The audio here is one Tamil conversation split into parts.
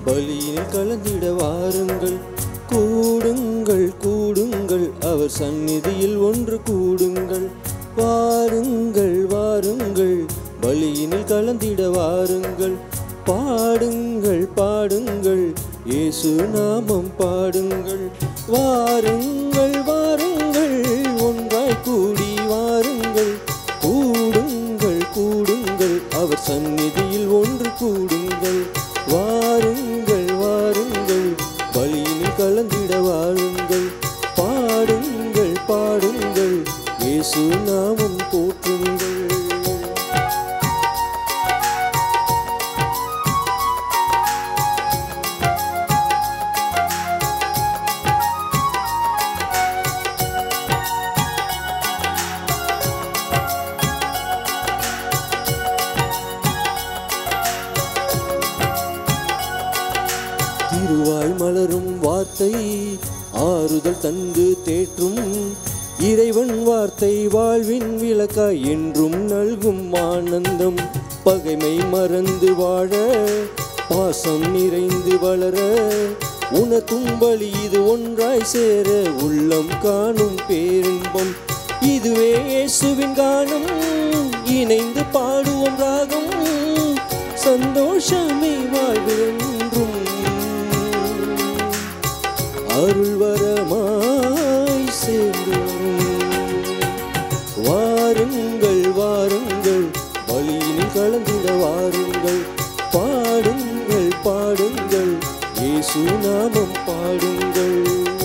பலியில் கலந்திட வாருங்கள் கூடுங்கள் கூடுங்கள் அவர் சந்நிதியில் ஒன்று கூடுங்கள் வாருங்கள் வாருங்கள் பலியினில் கலந்திட வாருங்கள் பாடுங்கள் பாடுங்கள் இயேசு நாமம் பாடுங்கள் வாருங்கள் வாருங்கள் ஒன்றாய் கூடி வாருங்கள் கூடுங்கள் கூடுங்கள் அவர் சந்நிதியில் ஒன்று கூடுங்கள் வாருங்கள் வாருங்கள் பலியினில் கலந்திட வாருங்கள் பாடுங்கள் பாடுங்கள் இயேசு நாமம் போற்றுங்கள் திருவாய் மலரும் வார்த்தை ஆறுதல் தந்து தேற்றும் இறைவன் வார்த்தை வாழ்வின் விளக்காய் என்றும் நல்கும் ஆனந்தம் பகைமை மறந்து வாழ பாசம் நிறைந்து வளர உணர்த்தும் வழி இது ஒன்றாய் சேர உள்ளம் காணும் பேரின்பம் இதுவே இயேசுவின் கானம் இணைந்து பாடுவோம் ராகம் சந்தோஷமே வாழ்வு என்றும் அருள்வரமாய் சேர்ந்து வரும். வாருங்கள் வாருங்கள் வழியினில் கலந்திட வாருங்கள் பாடுங்கள் பாடுங்கள் இயேசு நாமம் பாடுங்கள்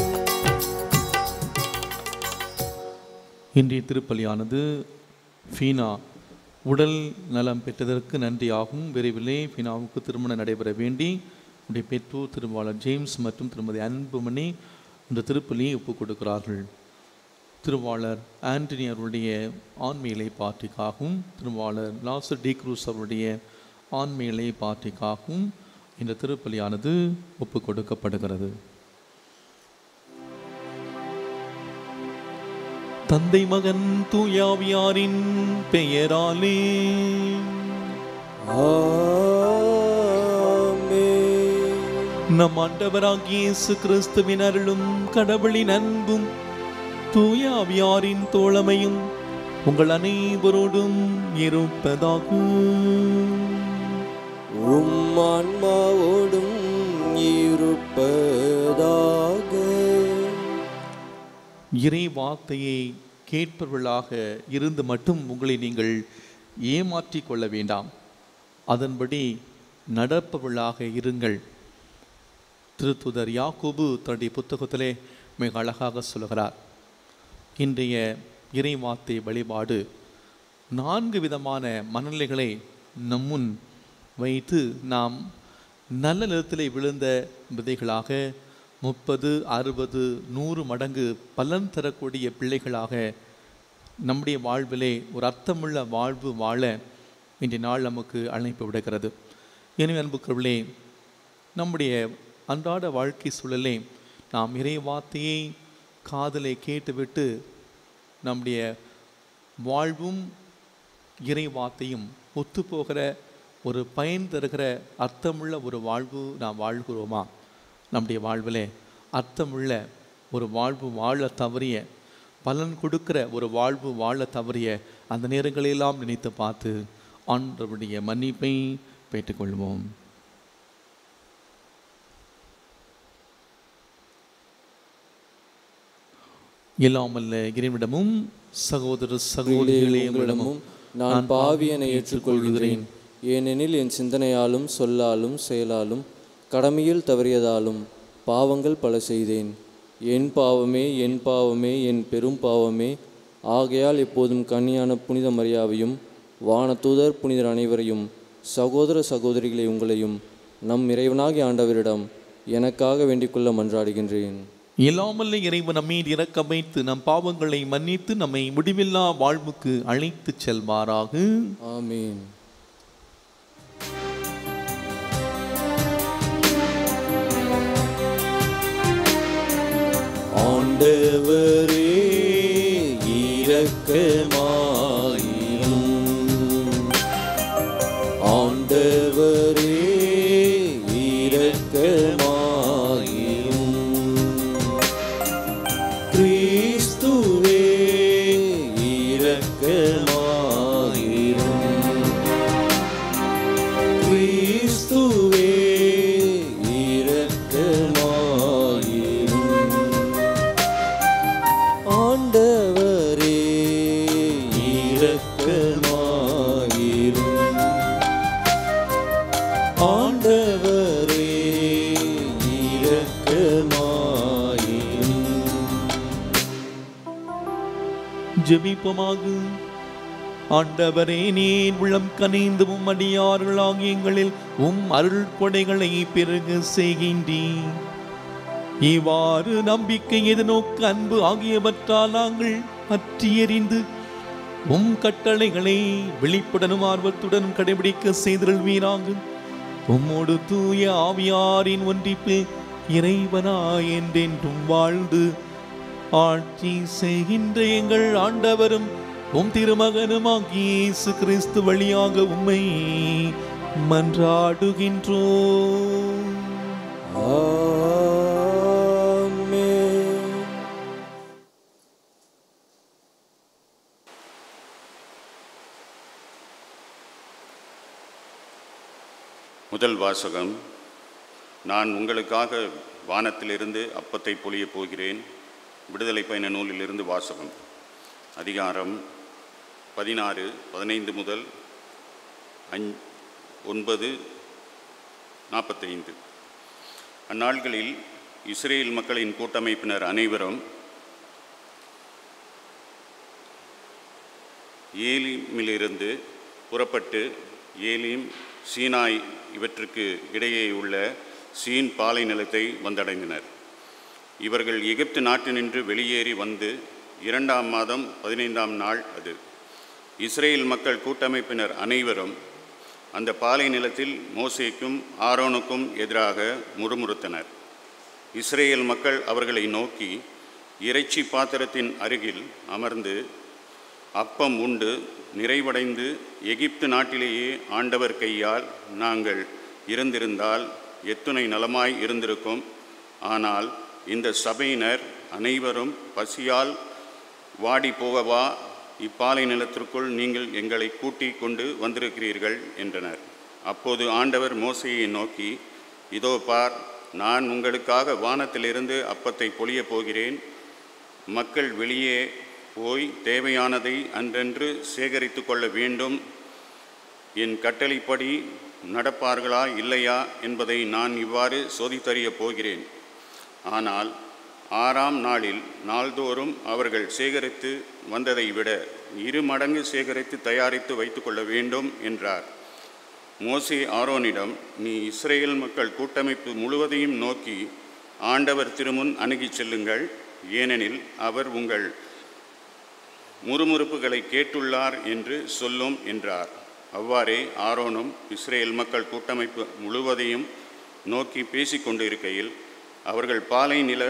இன்றைய திருப்பலியானது ஃபீனா உடல் நலம் பெற்றதற்கு நன்றியாகும் விரைவிலே ஃபீனாவுக்கு திருமணம் நடைபெற வேண்டி உடைய பெற்றோர் திருவாளர் ஜேம்ஸ் மற்றும் திருமதி அன்புமணி இந்த திருப்பலியை ஒப்புக் கொடுக்கிறார்கள் திருவாளர் ஆண்டனி அவருடைய ஆண்மையிலை பாட்டிக்காகவும் திருவாளர் லாசர் டி குரூஸ் அவருடைய ஆண்மையிலை பாட்டிக்காகவும் இந்த திருப்பலியானது ஒப்புக் கொடுக்கப்படுகிறது தந்தை மகன் தூயாவியாரின் பெயராலே ஆமென். நம் ஆண்டவராகிய இயேசு கிறிஸ்துவின் அருளும் கடவுளின் அன்பும் தூயாவியாரின் தோழமையும் உங்கள் அனைவரோடும் இருப்பதாகும் உம் ஆன்மாவோடும் இருப்பதாக இறை வார்த்தையை கேட்பவர்களாக இருந்து மட்டும் உங்களை நீங்கள் ஏமாற்றிக் கொள்ள வேண்டாம் அதன்படி நடப்பவர்களாக இருங்கள் திருத்துதர் யாக்கோபு தன்னுடைய புத்தகத்திலே மிக அழகாக சொல்கிறார் இன்றைய இறை வார்த்தை வழிபாடு நான்கு விதமான மனநிலைகளை நம்முன் வைத்து நாம் நல்ல நிலத்திலே விழுந்த விதைகளாக முப்பது அறுபது நூறு மடங்கு பலன் தரக்கூடிய பிள்ளைகளாக நம்முடைய வாழ்விலே ஒரு அர்த்தமுள்ள வாழ்வு வாழ இன்றைய நாள் நமக்கு அழைப்பு விடுகிறது எனவே அன்புக்குள்ளே நம்முடைய அன்றாட வாழ்க்கை சூழலே நாம் இறை வார்த்தையை காதலை கேட்டுவிட்டு நம்முடைய வாழ்வும் இறை வார்த்தையும் ஒத்துப்போகிற ஒரு பயன் தருகிற அர்த்தமுள்ள ஒரு வாழ்வு நாம் வாழ்கிறோமா நம்முடைய வாழ்விலே அர்த்தமுள்ள ஒரு வாழ்வு வாழ தவறிய பலன் கொடுக்கிற ஒரு வாழ்வு வாழ தவறிய அந்த நேரங்களெல்லாம் நினைத்து பார்த்து ஆண்டவருடைய மன்னிப்பை பெற்றுக்கொள்வோம் இல்லாமல்ல இறைவிடமும் சகோதர சகோதரிகளே உங்களிடமும் நான் பாவியனை ஏற்றுக்கொள்கிறேன் ஏனெனில் என் சிந்தனையாலும் சொல்லாலும் செயலாலும் கடமையில் தவறியதாலும் பாவங்கள் பல செய்தேன் என் பாவமே என் பாவமே என் பெரும் பாவமே ஆகையால் எப்போதும் கன்னியான புனித மரியாவையும் வானதூதர் புனிதர் அனைவரையும் சகோதர சகோதரிகளை உங்களையும் நம் இறைவனாகிய ஆண்டவரிடம் எனக்காக வேண்டிக்கொள்ள மன்றாடுகின்றேன் இல்லாமல்ல இறைவன் நம்மீது இறக்க வைத்து நம் பாவங்களை மன்னித்து நம்மை முடிவில்லா வாழ்வுக்கு அழைத்துச் செல்வாராக ஆமீன் ஆண்டவரே இரக்கமாயிரும் ஆண்டவரே இரக்கமாயிரும் ஜெபிப்போமாக ஆண்டவரே நீர் உள்ளம் கனிந்து உம் அடியார்களாகிய எங்களில் உம் அருள் கொடைகளை பெருக செய்கின்றீர் இவ்வாறு நம்பிக்கை எதிர்நோக்கு அன்பு ஆகியவற்றால் நாங்கள் பற்றி எறிந்து உம் கட்டளைகளை விழிப்புடனும் ஆர்வத்துடனும் கடைபிடிக்க செய்திருள்வீராங்க உம்மோடு தூய ஆவியாரின் ஒன்றிப்பில் இறைவனாய் என்றென்றும் வாழ்ந்து ஆட்சி செய்கின்ற எங்கள் ஆண்டவரும் உம் திருமகனுமாகிய இயேசு கிறிஸ்து வழியாக உம்மை மன்றாடுகின்றோம் ஆமென் முதல் வாசகம் நான் உங்களுக்காக வானத்திலிருந்து அப்பத்தை பொழியப் போகிறேன் விடுதலை பயண நூலிலிருந்து வாசகம் அதிகாரம் பதினாறு பதினைந்து முதல் அஞ் ஒன்பது நாற்பத்தைந்து அந்நாள்களில் இஸ்ரேல் மக்களின் கூட்டமைப்பினர் அனைவரும் ஏலிமிலிருந்து புறப்பட்டு ஏலிம் சீனாய் இவற்றுக்கு இடையே உள்ள சீன் பாலை நிலத்தை வந்தடைந்தனர் இவர்கள் எகிப்து நாட்டினின்று வெளியேறி வந்து இரண்டாம் மாதம் பதினைந்தாம் நாள் அது இஸ்ரேல் மக்கள் கூட்டமைப்பினர் அனைவரும் அந்த பாலை நிலத்தில் மோசேக்கும் ஆரோனுக்கும் எதிராக முறுமுறுத்தனர் இஸ்ரேல் மக்கள் அவர்களை நோக்கி இறைச்சி பாத்திரத்தின் அருகில் அமர்ந்து அப்பம் உண்டு நிறைவடைந்து எகிப்து நாட்டிலேயே ஆண்டவர் கையால் நாங்கள் இருந்திருந்தால் எத்துணை நலமாய் இருந்திருக்கும் ஆனால் இந்த சபையினர் அனைவரும் பசியால் வாடி போகவா இப்பாலை நிலத்திற்குள் நீங்கள் எங்களை கூட்டிக் கொண்டு வந்திருக்கிறீர்கள் என்றனர் அப்போது ஆண்டவர் மோசையை நோக்கி இதோ பார் நான் உங்களுக்காக வானத்திலிருந்து அப்பத்தை பொழியப் போகிறேன் மக்கள் வெளியே போய் தேவையானதை அன்றென்று சேகரித்து கொள்ள வேண்டும் என் கட்டளைப்படி நடப்பார்களா இல்லையா என்பதை நான் இவ்வாறு சோதித்தறியப் போகிறேன் ஆனால் ஆறாம் நாளில் நாள்தோறும் அவர்கள் சேகரித்து வந்ததை விட இரு மடங்கு சேகரித்து தயாரித்து வைத்துக்கொள்ள வேண்டும் என்றார் மோசே ஆரோனிடம் நீ இஸ்ரேல் மக்கள் கூட்டமைப்பு முழுவதையும் நோக்கி ஆண்டவர் திருமுன் அணுகிச் செல்லுங்கள் ஏனெனில் அவர் உங்கள் முறுமுறுப்புகளை கேட்டுள்ளார் என்று சொல்லும் என்றார் அவ்வாறே ஆரோனும் இஸ்ரேல் மக்கள் கூட்டமைப்பு முழுவதையும் நோக்கி பேசிக்கொண்டு இருக்கையில் அவர்கள் பாலை நில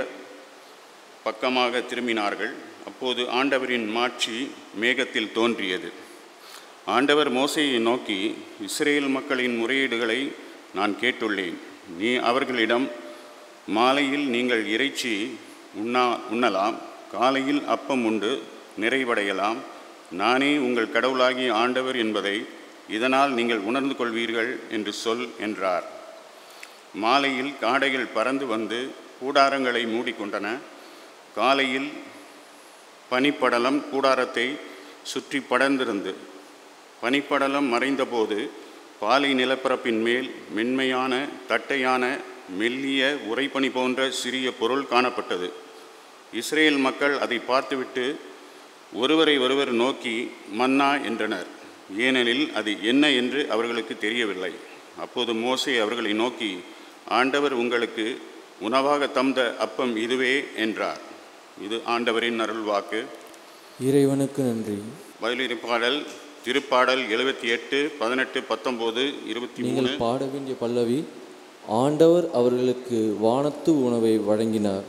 பக்கமாக திரும்பினார்கள் அப்போது ஆண்டவரின் மாட்சி மேகத்தில் தோன்றியது ஆண்டவர் மோசையை நோக்கி இஸ்ரேல் மக்களின் முறையீடுகளை நான் கேட்டுள்ளேன் நீ அவர்களிடம் மாலையில் நீங்கள் இறைச்சி உண்ணா உண்ணலாம் காலையில் அப்பம் உண்டு நிறைவடையலாம் நானே உங்கள் கடவுளாகிய ஆண்டவர் என்பதை இதனால் நீங்கள் உணர்ந்து கொள்வீர்கள் என்று சொல் என்றார் மாலையில் காடைகள் பறந்து வந்து கூடாரங்களை மூடிக்கொண்டன காலையில் பனிப்படலம் கூடாரத்தை சுற்றி படர்ந்திருந்து பனிப்படலம் மறைந்தபோது பாலை நிலப்பரப்பின் மேல் மென்மையான தட்டையான மெல்லிய உறைபனி போன்ற சிறிய பொருள் காணப்பட்டது இஸ்ரேல் மக்கள் அதை பார்த்துவிட்டு ஒருவரை ஒருவர் நோக்கி மன்னா என்றனர் ஏனெனில் அது என்ன என்று அவர்களுக்கு தெரியவில்லை அப்போது மோசே அவர்களை நோக்கி ஆண்டவர் உங்களுக்கு உணவாக தந்த அப்பம் இதுவே என்றார் இது ஆண்டவரின் அருள்வாக்கு இறைவனுக்கு நன்றி பதிலிரு பாடல் திருப்பாடல் எழுபத்தி எட்டு பதினெட்டு பத்தொம்போது இருபத்தி மூணு நீங்கள் பாட வேண்டிய பல்லவி ஆண்டவர் அவர்களுக்கு வானத்து உணவை வழங்கினார்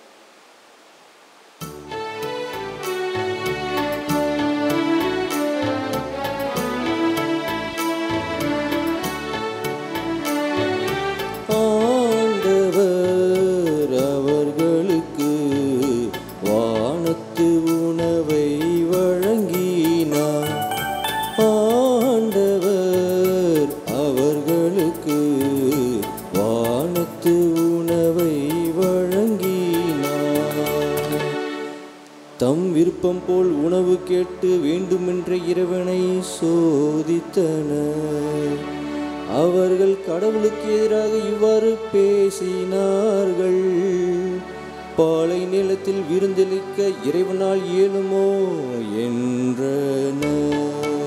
ஆண்டவர் அவர்களுக்கு வானத்து உணவை வழங்கினார் ஆண்டவர் அவர்களுக்கு வானத்து உணவை வழங்கினார் தம் விருப்பம் போல் உணவு கேட்டு வேண்டுமென்ற இறைவனை சோதித்தனர் அவர்கள் கடவுளுக்கு எதிராக இவ்வாறு பேசினார்கள் பாலை நிலத்தில் விருந்தளிக்க இறைவனால் இயலுமோ என்றனர்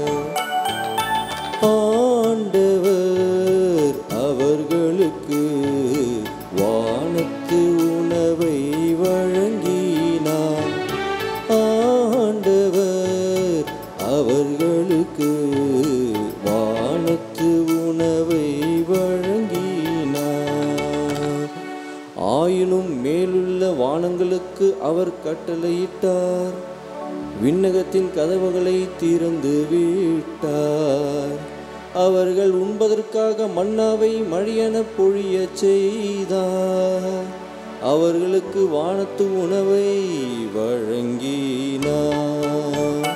ஆண்டவர் அவர்களுக்கு வானத்து உணவை வழங்கினார் ஆண்டவர் அவர்களுக்கு வானத்து உணவை வழங்கினார் ஆயினும் மேலுள்ள வானங்களுக்கு அவர் கட்டளையிட்டார் விண்ணகத்தின் கதவுகளை திறந்து விட்டார் அவர்கள் உண்பதற்காக மன்னாவை மழியென பொழியச் செய்தார் அவர்களுக்கு வானத்து உணவை வழங்கினார்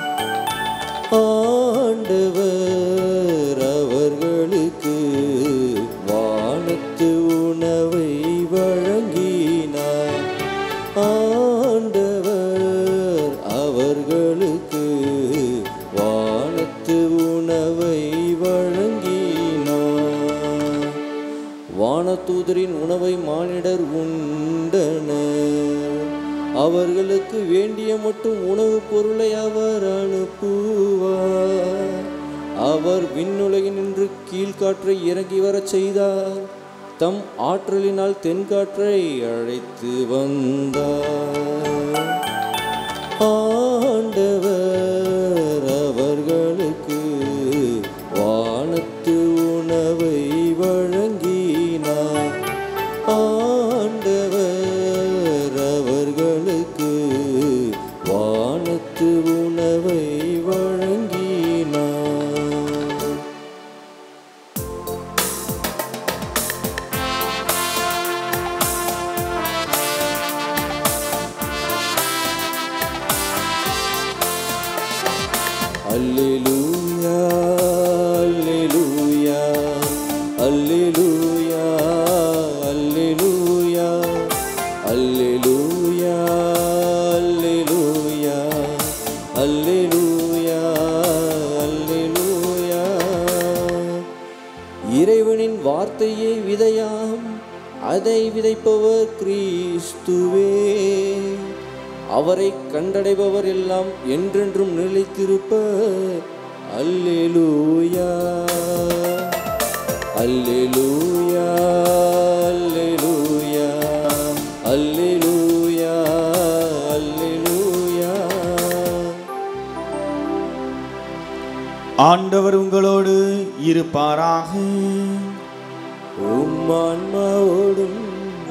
ஆண்டவர் அவர்களுக்கு வானத்து உணவை வழங்கினார் ஆண்டவர் அவர்களுக்கு வானத்து உணவை வழங்கினார் வானதூதரின் உணவை மானிடர் உண்டனர் அவர்களுக்கு வேண்டிய மட்டும் உணவுப் பொருளை அவர் அனுப்புவார் அவர் விண்ணுலகினின்று கீழ்காற்றை இறங்கி வரச் செய்தார் தம் ஆற்றலினால் தென்காற்றை அழைத்து வந்தார் ஆண்டவர் அவர்களுக்கு வானத்து உணவை வழங்கினார் ஆண்டவர் அவர்களுக்கு வானத்து உணவை வழங்கினார் அல்லேலூயா அல்லேலூயா அல்லேலூயா அல்லேலூயா அல்லேலூயா அல்லேலூயா அல்லேலூயா அல்லேலூயா இறைவனின் வார்த்தையே விதையாம் அதை விதைப்பவர் கிறிஸ்துவே அவரை கண்டடைபவர் எல்லாம் என்றென்றும் நிலைத்திருப்ப அல்லேலூயா அல்லேலூயா அல்லேலூயா அல்லேலூயா அல்லேலூயா ஆண்டவர் உங்களோடு இருப்பாராக உம் ஆன்மாவோடும்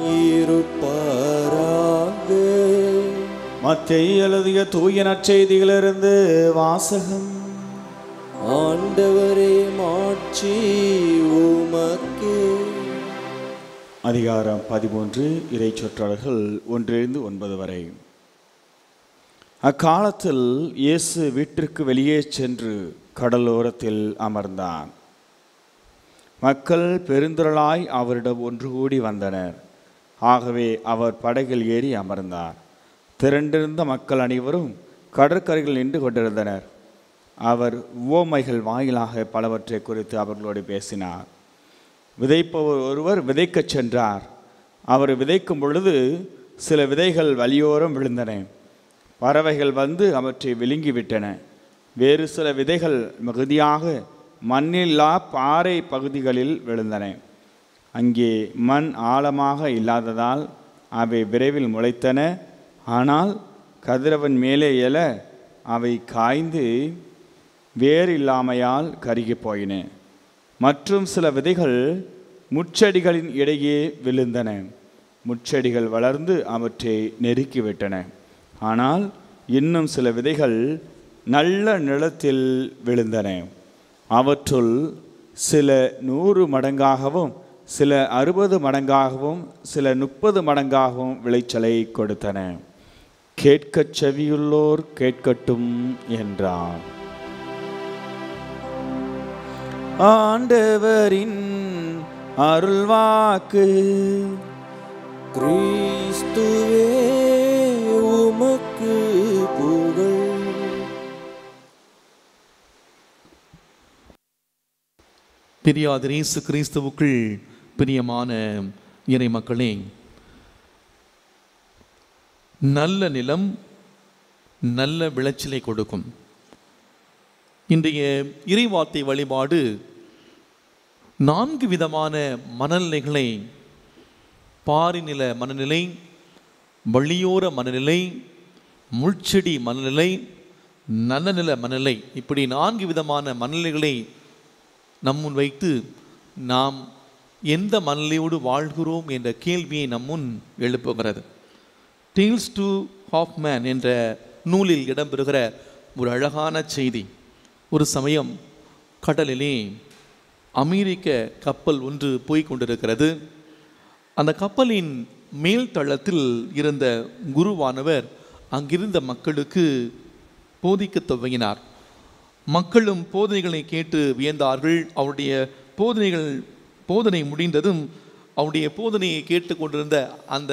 இருப்பாராக மத்திய எழுதிய தூய நற்செய்தியிலிருந்து வாசகம் ஆண்டவரே மாட்சி உமக்கே அதிகாரம் பதிமூன்று இறை சொற்றொடர்கள் ஒன்றிலிருந்து ஒன்பது வரை அக்காலத்தில் இயேசு வீட்டிற்கு வெளியே சென்று கடலோரத்தில் அமர்ந்தார் மக்கள் பெருந்திரளாய் அவரிடம் ஒன்று கூடி வந்தனர் ஆகவே அவர் படகில் ஏறி அமர்ந்தார் திரண்டிருந்த மக்கள் அனைவரும் கடற்கரையில் நின்று கொண்டிருந்தனர் அவர் உவமைகள் வாயிலாக பலவற்றை குறித்து அவர்களோடு பேசினார் விதைப்பவர் ஒருவர் விதைக்கச் சென்றார் அவர் விதைக்கும் பொழுது சில விதைகள் வழியோரம் விழுந்தன பறவைகள் வந்து அவற்றை விழுங்கிவிட்டன வேறு சில விதைகள் மிகுதியாக மண்ணில்லா பாறை பகுதிகளில் விழுந்தன அங்கே மண் ஆழமாக இல்லாததால் அவை விரைவில் முளைத்தன ஆனால் கதிரவன் மேலே எழ அவை காய்ந்து வேர் இல்லாமையால் கருகிப் போயின மற்றும் சில விதைகள் முட்செடிகளின் இடையே விழுந்தன முட்செடிகள் வளர்ந்து அவற்றை நெருக்கிவிட்டன ஆனால் இன்னும் சில விதைகள் நல்ல நிலத்தில் விழுந்தன அவற்றுள் சில நூறு மடங்காகவும் சில அறுபது மடங்காகவும் சில முப்பது மடங்காகவும் விளைச்சலை கொடுத்தன கேட்கச் செவியுள்ளோர் கேட்கட்டும் என்றார் ஆண்டவரின் அருள்வாக்கு கிறிஸ்துவே உமக்கு புகழ் பிரியாத இயேசு கிறிஸ்துவுக்குள் பிரியமான இறை மக்களே நல்ல நிலம் நல்ல விளைச்சலை கொடுக்கும் இன்றைய இறைவார்த்தை வழிபாடு நான்கு விதமான மனநிலைகளை பாரிநில மனநிலை வழியோர மனநிலை முள்செடி மனநிலை நல்ல நில மனநிலை இப்படி நான்கு விதமான மனநிலைகளை நம்முன் வைத்து நாம் எந்த மனநிலையோடு வாழ்கிறோம் என்ற கேள்வியை நம்முன் எழுப்புகிறது டேல்ஸ் டு ஹாஃப்மேன் என்ற நூலில் இடம்பெறுகிற ஒரு அழகான செய்தி ஒரு சமயம் கடலிலே அமெரிக்க கப்பல் ஒன்று போய்க் கொண்டிருக்கிறது அந்த கப்பலின் மேல் தளத்தில் இருந்த குருவானவர் அங்கிருந்த மக்களுக்கு போதிக்க துவங்கினார் மக்களும் போதனைகளை கேட்டு வியந்தார்கள் அவருடைய போதனைகள் போதனை முடிந்ததும் அவருடைய போதனையை கேட்டுக்கொண்டிருந்த அந்த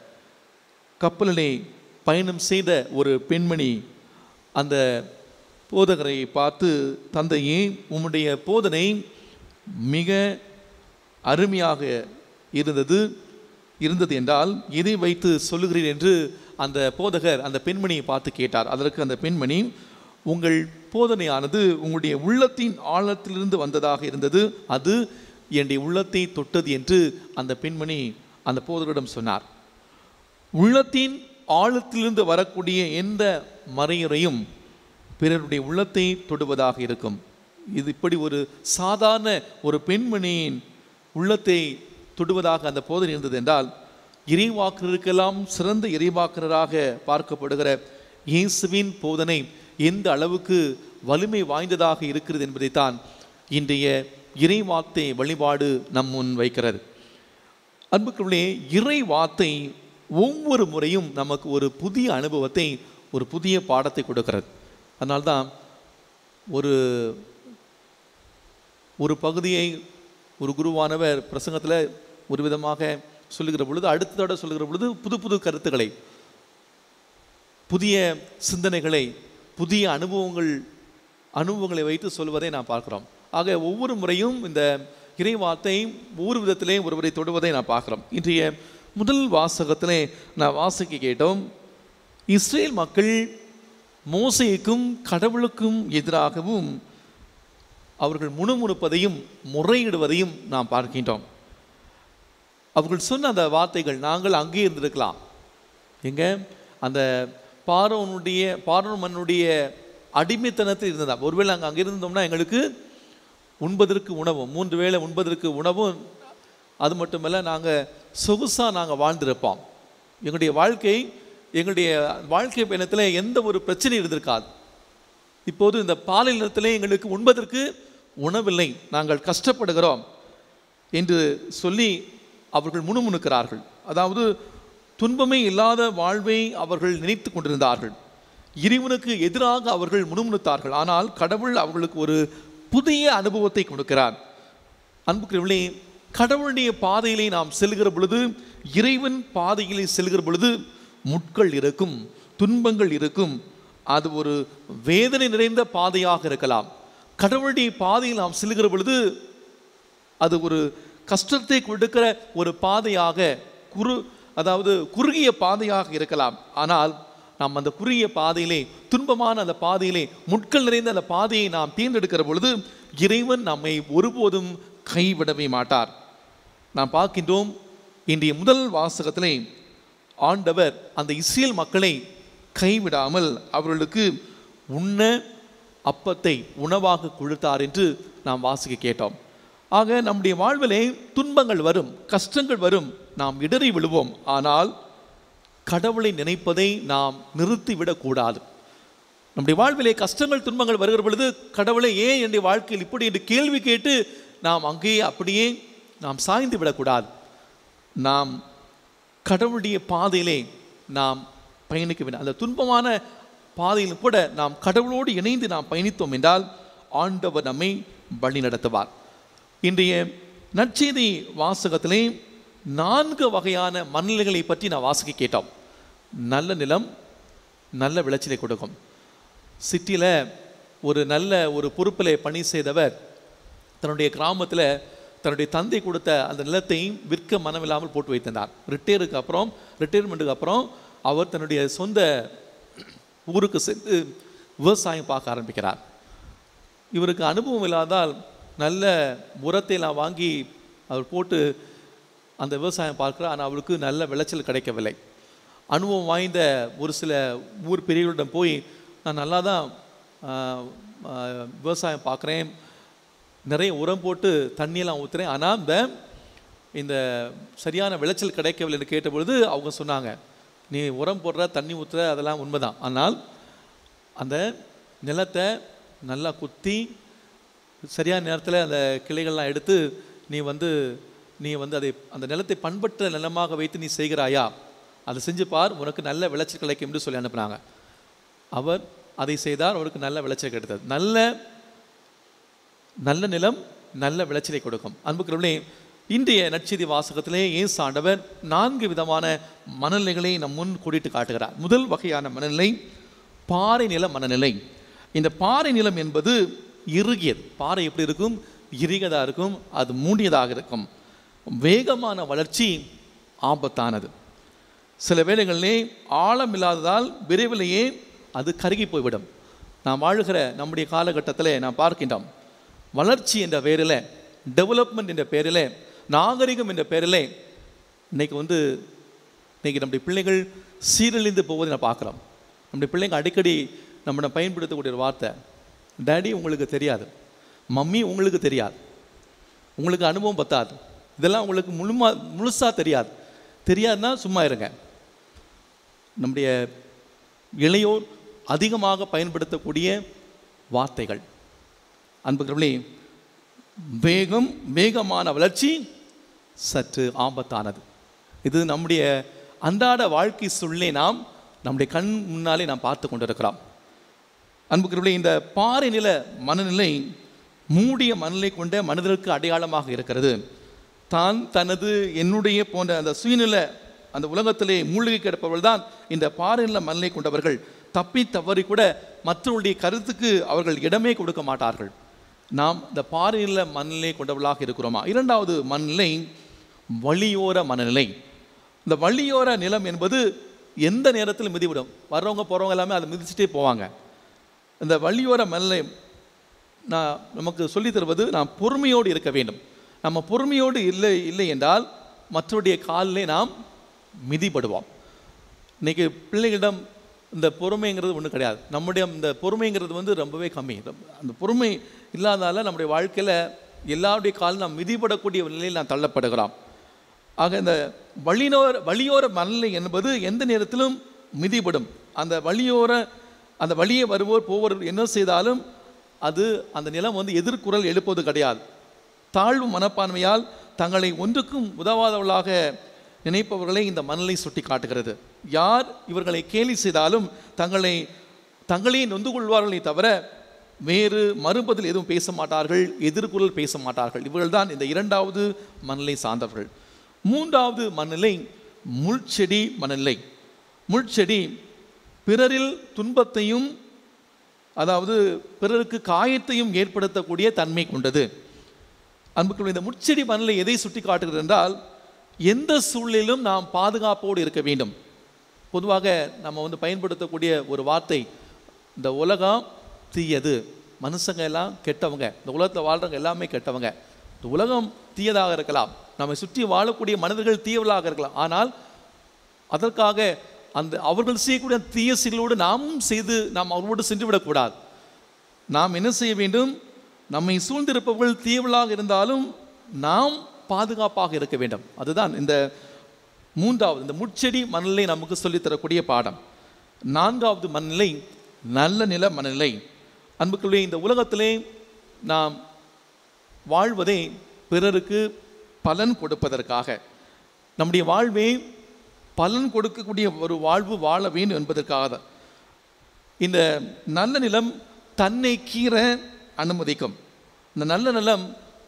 கப்பலிலே பயணம் செய்த ஒரு பெண்மணி அந்த போதகரை பார்த்து தந்தையே உம்முடைய போதனை மிக அருமையாக இருந்தது இருந்தது என்றால் எதை வைத்து சொல்லுகிறீர் என்று அந்த போதகர் அந்த பெண்மணியை பார்த்து கேட்டார் அதற்கு அந்த பெண்மணி உங்கள் போதனையானது உங்களுடைய உள்ளத்தின் ஆழத்திலிருந்து வந்ததாக இருந்தது அது என்னுடைய உள்ளத்தை தொட்டது என்று அந்த பெண்மணி அந்த போதகரிடம் சொன்னார் உள்ளத்தின் ஆழத்திலிருந்து வரக்கூடிய எந்த மறையுறையும் பிறருடைய உள்ளத்தை தொடுவதாக இருக்கும் இது இப்படி ஒரு சாதாரண ஒரு பெண்மணியின் உள்ளத்தை தொடுவதாக அந்த போதனை இருந்தது என்றால் இறைவாக்குறருக்கெல்லாம் சிறந்த இறைவாக்குறராக பார்க்கப்படுகிற இயேசுவின் போதனை எந்த அளவுக்கு வலிமை வாய்ந்ததாக இருக்கிறது என்பதைத்தான் இன்றைய இறைவார்த்தை வழிபாடு நம் முன் வைக்கிறது அன்புக்குள்ளே இறை வார்த்தை ஒவ்வொரு முறையும் நமக்கு ஒரு புதிய அனுபவத்தை ஒரு புதிய பாடத்தை கொடுக்கிறது அதனால்தான் ஒரு ஒரு பகுதியை ஒரு குருவானவர் பிரசங்கத்தில் ஒரு விதமாக சொல்லுகிற பொழுது அடுத்த தடவை சொல்லுகிற பொழுது புது புது கருத்துக்களை புதிய சிந்தனைகளை புதிய அனுபவங்கள் அனுபவங்களை வைத்து சொல்வதை நாம் பார்க்கிறோம் ஆக ஒவ்வொரு முறையும் இந்த இறை வார்த்தை ஒவ்வொரு விதத்திலே ஒருவரை தொடுவதை நான் பார்க்குறோம் இன்றைய முதல் வாசகத்திலே நான் வாசிக்க கேட்டோம் இஸ்ரேல் மக்கள் மோசைக்கும் கடவுளுக்கும் எதிராகவும் அவர்கள் முணுமுணுப்பதையும் முறையிடுவதையும் நாம் பார்க்கின்றோம் அவர்கள் சொன்ன அந்த வார்த்தைகள் நாங்கள் அங்கே இருந்திருக்கலாம் எங்க அந்த பார்வனுடைய பார்வன் மன்னுடைய அடிமைத்தனத்தில் இருந்ததா ஒருவேளை அங்கே அங்கே இருந்தோம்னா எங்களுக்கு உண்பதற்கு உணவும் மூன்று வேளை உண்பதற்கு உணவும் அது மட்டுமல்ல நாங்கள் சொகுசாக நாங்கள் வாழ்ந்திருப்போம் எங்களுடைய வாழ்க்கை எங்களுடைய வாழ்க்கை பயணத்தில் எந்த ஒரு பிரச்சனையும் இருந்திருக்காது இப்போது இந்த பாலை நிலத்திலே எங்களுக்கு உண்பதற்கு உணவில்லை நாங்கள் கஷ்டப்படுகிறோம் என்று சொல்லி அவர்கள் முணுமுணுக்கிறார்கள் அதாவது துன்பமே இல்லாத வாழ்வை அவர்கள் நினைத்து கொண்டிருந்தார்கள் இறைவனுக்கு எதிராக அவர்கள் முணுமுணுத்தார்கள் ஆனால் கடவுள் அவர்களுக்கு ஒரு புதிய அனுபவத்தை கொடுக்கிறார் அன்புக்குரியவர்களே கடவுளுடைய பாதையிலே நாம் செல்கிற பொழுது இறைவன் பாதையிலே செல்கிற பொழுது முட்கள் இருக்கும் துன்பங்கள் இருக்கும் அது ஒரு வேதனை நிறைந்த பாதையாக இருக்கலாம் கடவுளுடைய பாதையில் நாம் செல்கிற பொழுது அது ஒரு கஷ்டத்தை கொடுக்கிற ஒரு பாதையாக குறு அதாவது குறுகிய பாதையாக இருக்கலாம் ஆனால் நாம் அந்த குறுகிய பாதையிலே துன்பமான அந்த பாதையிலே முட்கள் நிறைந்த அந்த பாதையை நாம் தேர்ந்தெடுக்கிற பொழுது இறைவன் நம்மை ஒருபோதும் கைவிடவே மாட்டார் நாம் பார்க்கின்றோம் இன்றைய முதல் வாசகத்திலே ஆண்டவர் அந்த இஸ்ரேல் மக்களை கைவிடாமல் அவர்களுக்கு உண்ண அப்பத்தை உணவாக கொடுத்தார் என்று நாம் வாசிக்க கேட்டோம் ஆக நம்முடைய வாழ்விலே துன்பங்கள் வரும் கஷ்டங்கள் வரும் நாம் இடறி விழுவோம் ஆனால் கடவுளை நினைப்பதை நாம் நிறுத்திவிடக்கூடாது நம்முடைய வாழ்விலே கஷ்டங்கள் துன்பங்கள் வருகிற பொழுது கடவுளை ஏன் என்னுடைய வாழ்க்கையில் இப்படி என்று கேள்வி கேட்டு நாம் அங்கேயே அப்படியே நாம் சாய்ந்து விடக்கூடாது நாம் கடவுளுடைய பாதையிலே நாம் பயணிக்க வேண்டும் அந்த துன்பமான பாதையிலும் கூட நாம் கடவுளோடு இணைந்து நாம் பயணித்தோம் என்றால் ஆண்டவர் நம்மை வழி நடத்துவார் இன்றைய நற்செய்தி வாசகத்திலே நான்கு வகையான மண்ணிலைகளை பற்றி நான் வாசிக்க கேட்டோம் நல்ல நிலம் நல்ல விளைச்சலை கொடுக்கும் சிட்டியில் ஒரு நல்ல ஒரு பொறுப்பில் பணி செய்தவர் தன்னுடைய கிராமத்தில் தன்னுடைய தந்தை கொடுத்த அந்த நிலத்தையும் விற்க மனமில்லாமல் போட்டு வைத்திருந்தார் ரிட்டையருக்கு அப்புறம் ரிட்டையர்மெண்ட்டுக்கு அப்புறம் அவர் தன்னுடைய சொந்த ஊருக்கு சென்று விவசாயம் பார்க்க ஆரம்பிக்கிறார் இவருக்கு அனுபவம் இல்லாதால் நல்ல உரத்தை எல்லாம் வாங்கி அவர் போட்டு அந்த விவசாயம் பார்க்கிறார் ஆனால் அவருக்கு நல்ல விளைச்சல் கிடைக்கவில்லை அனுபவம் வாய்ந்த ஒரு சில ஊர் பெரியவர்களிடம் போய் நான் நல்லா தான் ஆஹ், ஆஹ், விவசாயம் பார்க்குறேன் நிறைய உரம் போட்டு தண்ணியெல்லாம் ஊற்றுறேன் ஆனால் இந்த இந்த சரியான விளைச்சல் கிடைக்கவில்லைன்னு கேட்டபொழுது அவங்க சொன்னாங்க நீ உரம் போடுற தண்ணி ஊற்றுற அதெல்லாம் உண்மைதான் ஆனால் அந்த நிலத்தை நல்லா குத்தி சரியான நேரத்தில் அந்த கிளைகள்லாம் எடுத்து நீ வந்து நீ வந்து அதை அந்த நிலத்தை பண்பற்ற நிலமாக வைத்து நீ செய்கிறாயா அதை செஞ்சு பார் உனக்கு நல்ல விளைச்சல் கிடைக்கும் என்று சொல்லி அனுப்புனாங்க அவர் அதை செய்தார் அவருக்கு நல்ல விளைச்சல் கிடைத்தது நல்ல நல்ல நிலம் நல்ல விளைச்சலை கொடுக்கும் அன்புக்குறவர்களே இன்றைய நற்செய்தி வாசகத்திலே இயேசு ஆண்டவர் நான்கு விதமான மனநிலைகளை நம் முன் கூட்டிட்டு காட்டுகிறார் முதல் வகையான மனநிலை பாறை நில மனநிலை இந்த பாறை நிலம் என்பது இறுகியது பாறை எப்படி இருக்கும் இறுகியதாக இருக்கும் அது மூடியதாக இருக்கும் வேகமான வளர்ச்சி ஆபத்தானது சில வேளைகளிலே ஆழம் இல்லாததால் விரைவிலேயே அது கருகி போய்விடும் நாம் வாழுகிற நம்முடைய காலகட்டத்தில் நாம் பார்க்கின்றோம் வளர்ச்சி என்ற பெயரில் டெவலப்மெண்ட் என்ற பெயரில் நாகரிகம் என்ற பெயரில் இன்னைக்கு வந்து இன்னைக்கு நம்முடைய பிள்ளைகள் சீரழிந்து போவதை நான் பார்க்குறோம் நம்முடைய பிள்ளைங்க அடிக்கடி நம்ம பயன்படுத்தக்கூடிய ஒரு வார்த்தை டேடி உங்களுக்கு தெரியாது மம்மி உங்களுக்கு தெரியாது உங்களுக்கு அனுபவம் பத்தாது இதெல்லாம் உங்களுக்கு முழுமா முழுசாக தெரியாது தெரியாதுன்னா சும்மா இருங்க நம்முடைய இளையோர் அதிகமாக பயன்படுத்தக்கூடிய வார்த்தைகள் அன்புகளே வேகம் வேகமான வளர்ச்சி சற்று ஆபத்தானது இது நம்முடைய அன்றாட வாழ்க்கை சூழலை நாம் நம்முடைய கண் முன்னாலே நாம் பார்த்து கொண்டிருக்கிறோம் அன்புக்குரியவர்களே இந்த பாறை நில மனநிலை மூடிய மனநிலை கொண்ட மனிதருக்கு அடையாளமாக இருக்கிறது தான் தனது என்னுடைய போன்ற அந்த சுயநில அந்த உலகத்திலே மூழ்கி கிடப்பவர்கள் தான் இந்த பாறை நில மனநிலை கொண்டவர்கள் தப்பி தவறி கூட மற்றவருடைய கருத்துக்கு அவர்கள் இடமே கொடுக்க மாட்டார்கள் நாம் இந்த பாறை நில மனநிலை கொண்டவர்களாக இருக்கிறோமா இரண்டாவது மனநிலை வழியோர மனநிலை இந்த வழியோர நிலம் என்பது எந்த நேரத்தில் மிதிவிடும் வர்றவங்க போகிறவங்க எல்லாமே அதை மிதிச்சுட்டே போவாங்க இந்த வழியோர மனநிலை நான் நமக்கு சொல்லித் தருவது நாம் பொறுமையோடு இருக்க வேண்டும் நம்ம பொறுமையோடு இல்லை இல்லை என்றால் மற்றவருடைய காலிலே நாம் மிதிப்படுவோம் இன்னைக்கு பிள்ளைகளிடம் இந்த பொறுமைங்கிறது ஒன்றும் கிடையாது நம்முடைய இந்த பொறுமைங்கிறது வந்து ரொம்பவே கம்மி ரொம்ப- அந்த பொறுமை இல்லாதால நம்முடைய வாழ்க்கையில் எல்லாருடைய காலும் நாம் மிதிப்படக்கூடிய நிலையில் நாம் தள்ளப்படுகிறோம் ஆக இந்த வழியோர வழியோர மனநிலை என்பது எந்த நேரத்திலும் மிதிபடும் அந்த வழியோர அந்த வழியே வருவோர் போவோர் என்ன செய்தாலும் அது அந்த நிலம் வந்து எதிர்குரல் எழுப்புவது கிடையாது தாழ்வு மனப்பான்மையால் தங்களை ஒன்றுக்கும் உதவாதவர்களாக நினைப்பவர்களை இந்த மனநிலை சுட்டி காட்டுகிறது யார் இவர்களை கேலி செய்தாலும் தங்களை தங்களே நொந்து கொள்வார்களே தவிர வேறு மறுபதில் எதுவும் பேச மாட்டார்கள் எதிர்குரல் பேச மாட்டார்கள் இவர்கள்தான் இந்த இரண்டாவது மனநிலை சார்ந்தவர்கள் மூன்றாவது மனநிலை முள்செடி மனநிலை முள்செடி பிறரில் துன்பத்தையும் அதாவது பிறருக்கு காயத்தையும் ஏற்படுத்தக்கூடிய தன்மை கொண்டது அன்புக்குள்ள இந்த முச்செடி மனநிலை எதை சுட்டி காட்டுகிறது என்றால் எந்த சூழ்நிலையிலும் நாம் பாதுகாப்போடு இருக்க வேண்டும் பொதுவாக நம்ம வந்து பயன்படுத்தக்கூடிய ஒரு வார்த்தை இந்த உலகம் தீயது மனுஷங்க எல்லாம் கெட்டவங்க இந்த உலகத்தில் வாழ்றவங்க எல்லாமே கெட்டவங்க இந்த உலகம் தீயதாக இருக்கலாம் நம்மை சுற்றி வாழக்கூடிய மனிதர்கள் தீயவர்களாக இருக்கலாம் ஆனால் அதற்காக அந்த அவர்கள் செய்யக்கூடிய தீய செயலோடு நாமும் செய்து நாம் அவர்களோடு சென்று விடக்கூடாது நாம் என்ன செய்ய வேண்டும் நம்மை சூழ்ந்திருப்பவர்கள் தீயவர்களாக இருந்தாலும் நாம் பாதுகாப்பாக இருக்க வேண்டும் அதுதான் இந்த மூன்றாவது இந்த முட்செடி மனநிலை நமக்கு சொல்லித் தரக்கூடிய பாடம் நான்காவது மனநிலை நல்ல நில மனநிலை அன்புக்குள்ளே இந்த உலகத்திலே நாம் வாழ்வதே பிறருக்கு பலன் கொடுப்பதற்காக நம்முடைய வாழ்வே பலன் கொடுக்கக்கூடிய ஒரு வாழ்வு வாழ வேண்டும் என்பதற்காக தான். இந்த நல்ல நிலம் தன்னை கீற அனுமதிக்கும் இந்த நல்ல நிலம்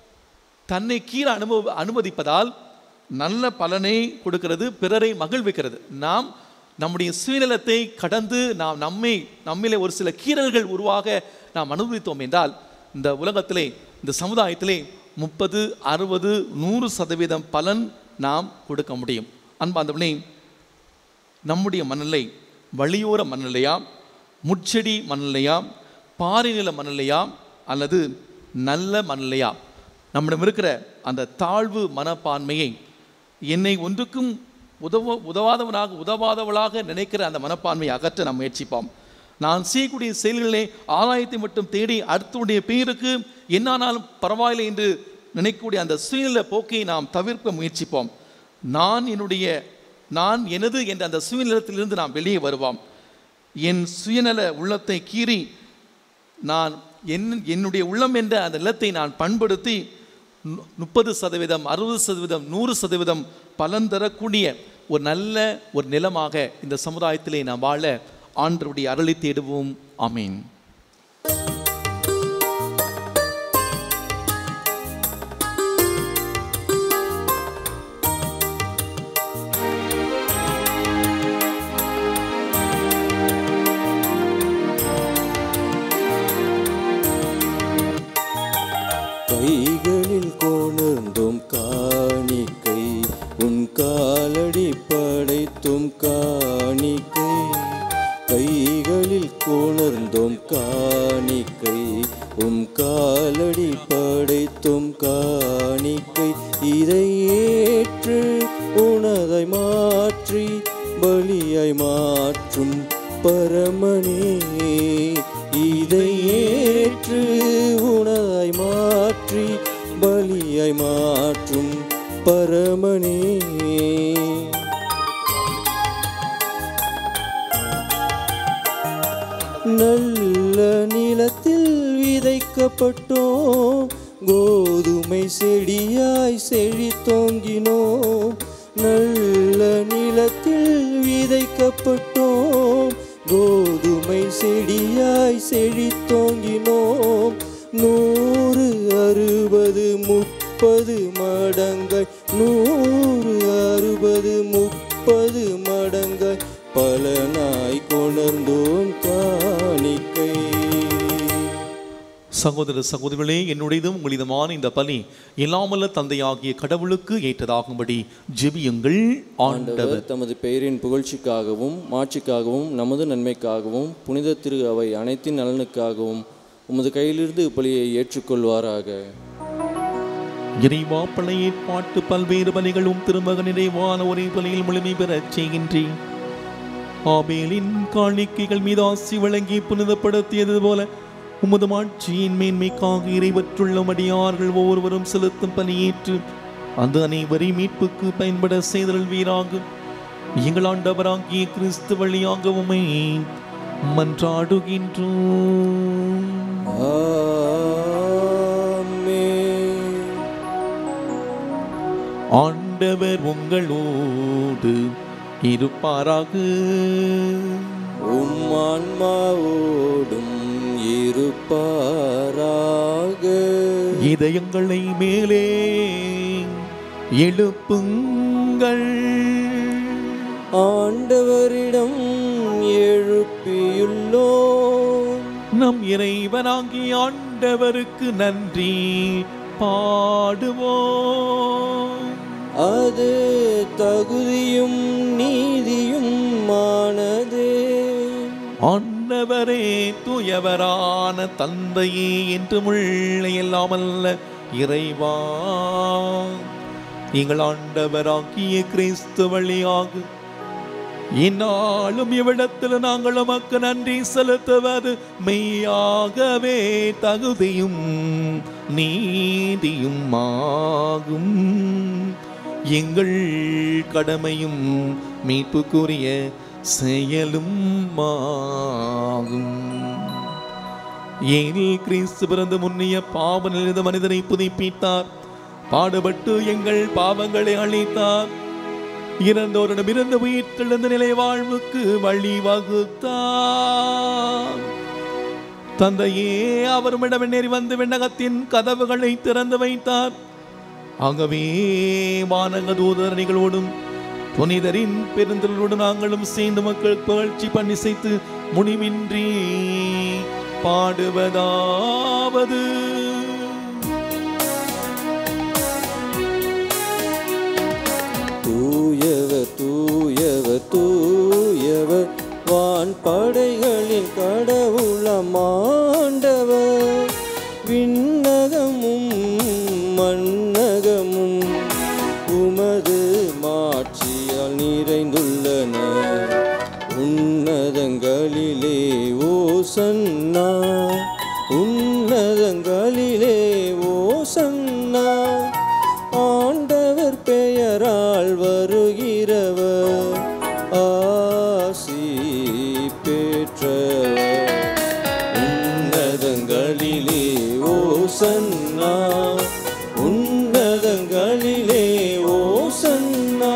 தன்னை கீற அனுபவ அனுமதிப்பதால் நல்ல பலனை கொடுக்கிறது பிறரை மகிழ்விக்கிறது நாம் நம்முடைய சுயநலத்தை கடந்து நாம் நம்மை நம்மிலே ஒரு சில கீறல்கள் உருவாக நாம் அனுபவித்தோம் என்றால் இந்த உலகத்திலே இந்த சமுதாயத்திலே முப்பது அறுபது நூறு சதவீதம் பலன் நாம் கொடுக்க முடியும் அன்பாந்தவனே நம்முடைய மணலை வழியோர மணலையா முட்செடி மணலையா பாறை நில மணலையா அல்லது நல்ல மணலையா நம்மிடம் இருக்கிற அந்த தாழ்வு மனப்பான்மையை என்னை ஒன்றுக்கும் உதவ உதவாதவனாக உதவாதவளாக நினைக்கிற அந்த மனப்பான்மையை அகற்ற நாம் முயற்சிப்போம் நான் செய்யக்கூடிய செயல்களிலே ஆதாயத்தை மட்டும் தேடி அடுத்தவுடைய பேருக்கு என்னானாலும் பரவாயில்லை என்று நினைக்கக்கூடிய அந்த சுயநல போக்கை நாம் தவிர்க்க முயற்சிப்போம் நான் என்னுடைய நான் எனது என்ற அந்த சுயநலத்திலிருந்து நாம் வெளியே வருவோம் என் சுயநல உள்ளத்தை கீறி நான் என் என்னுடைய உள்ளம் என்ற அந்த நிலத்தை நான் பண்படுத்தி நு- முப்பது சதவீதம் அறுபது சதவீதம் நூறு சதவீதம் பலன் தரக்கூடிய ஒரு நல்ல ஒரு நிலமாக இந்த சமுதாயத்திலே நாம் வாழ ஆண்டருடைய அருளை தேடுவோம் ஆமீன் கைகளில் கொணர்ந்தும் காணிக்கை உன் காலடி படைத்தும் காணிக்கை கைகளில் கொணர்ந்தும் காணிக்கை உம் காலடி படைத்தும் காணிக்கை இதை ஏற்று உனதை மாற்றி பலியாய் மாற்றும் பரமனே இதை ஏற்று உணதாய் மாற்றி பலியாய் மாற்றும் பரமனே நல்ல நிலத்தில் விதைக்கப்பட்டோம் கோதுமை செடியாய் செழித்தோங்கினோம் நல்ல நிலத்தில் விதைக்கப்பட்டோம் கோதுமை செடியாய் செழித்தோங்கினோம் நூறு அறுபது முப்பது மடங்காய் நூறு அறுபது முப்பது மடங்காய் பலனாய் கொணர்ந்தோம் காணிக்கை சகோதர சகோதரிகளே என்னுடையதும் உங்களிதமான இந்த பலி இல்லாமல்ல தந்தையாகிய கடவுளுக்கு ஏற்றதாகும்படி ஜெபியுங்கள் ஆண்டவர் ஆண்டவர் தமது பெயரின் புகழ்ச்சிக்காகவும் மாட்சிக்காகவும் நமது நன்மைக்காகவும் புனித திரு அவை அனைத்தின் நலனுக்காகவும் உமது கையிலிருந்து இப்பலியை ஏற்றுக்கொள்வாராக இறைவா பழைய பாட்டு பல்வேறு பலிகளும் திருமக நிறைவான ஒரே பலியில் முழுமை பெறச் செய்கின்றேன் ஆபேலின் காணிக்கைகள் மீது ஆசி வழங்கி புனிதப்படுத்தியது போல உமது ஆட்சியின் மேன்மைக்காக இறைவற்றுள்ள மடியார்கள் ஒவ்வொருவரும் செலுத்தும் பணியேற்று அந்த அனைவரையும் மீட்புக்கு பயன்பட செய்தல் வீராகும் எங்கள் ஆண்டவராகிய கிறிஸ்து வழியாக உமை மன்றாடுகின்றோம் ஆமென். ஆண்டவர் உங்களோடு இருப்பாராக உம் ஆன்மாவோடும் இருப்பாராக இதயங்களை மேலே எழுப்புங்கள் ஆண்டவரிடம் எழுப்பியுள்ளோம் நம் இறைவனாகி ஆண்டவருக்கு நன்றி பாடுவோம் அது தகுதியும் நீதியும் ஆனதே ஆண்டவரே தூயவரான தந்தையே என்று முள்ள இல்லாமல்ல இறைவா எங்கள் ஆண்டவராகிய கிறிஸ்து வழியாக இந்நாளும் இவ்விடத்தில் நாங்கள் உமக்கு நன்றி செலுத்துவது மெய்யாகவே தகுதியும் நீதியும் ஆகும் எங்கள் கடமையும் மீட்புக்குரிய செயலும் ஆகும் ஏனில் கிறிஸ்து பிறந்து முன்னிய பாவ நிலைந்த மனிதனை புதுப்பித்தார் பாடுபட்டு எங்கள் பாவங்களை அழித்தார் இறந்தோரிடமிருந்து உயிர் தெழுந்த நிலை வாழ்வுக்கு வழி வகுத்தார் தந்தையே அவருமிடம் நேரி வந்து விண்ணகத்தின் கதவுகளை திறந்து வைத்தார் ஆகவே வானக தூதரணிகளோடும் புனிதரின் பெருந்தலோடு நாங்களும் சேர்ந்து மக்கள் புகழ்ச்சி பண்ணி செய்து முடிவின்றி பாடுவதாவது தூயவர் தூயவர் தூயவர் ஆண்டவர் விண்ணகமும் மன்னகமும் உமது மாட்சியால் நிறைந்துள்ளன உன்னதங்களிலே ஓசன்னா உன்னதங்களிலே ஓசன்னா ஆண்டவர் பெயரால் வருகிறவர் ஆசி பெற்றவர் உன்னதங்களிலே ஓசன்னா உன்னதங்களிலே ஓசன்னா